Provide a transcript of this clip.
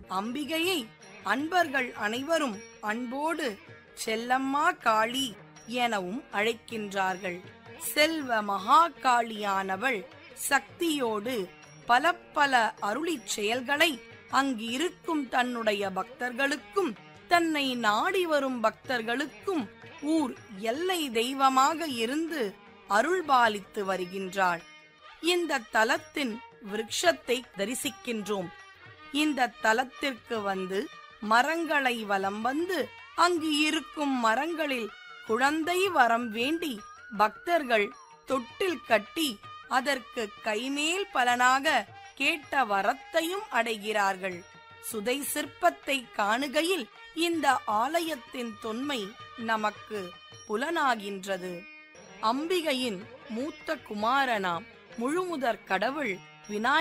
அம்பிகையை அன்பர்கள் அனைவரும் அன்போடு செல்லம்மா காளி எனவும் அழைக்கின்றார்கள் செல்வ மகாகாளியானவள் சக்தியோடு பல பல அருளிச் செயல்களை அங்கு இருக்கும் தன்னுடைய பக்தர்களுக்கும் தன்னை நாடி வரும் பக்தர்களுக்கும் ஊர் எல்லை தெய்வமாக இருந்து அருள்பாலித்து வருகின்றாள் இந்த தலத்தின் விருட்சத்தை தரிசிக்கின்றோம் இந்த தலத்திற்கு வந்து மரங்களை வலம் வந்து அங்கு இருக்கும் மரங்களில் குழந்தை வரம் வேண்டி பக்தர்கள் தொட்டில் கட்டி அதற்கு கைமேல் பலனாக கேட்ட வரத்தையும் அடைகிறார்கள் சுதை சிற்பத்தை காணுகையில் இந்த ஆலயத்தின் தொன்மை நமக்கு புலனாகின்றது அம்பிகையின் மூத்த குமாரனாம் முழுமுதற் கடவுள் விநாயகர்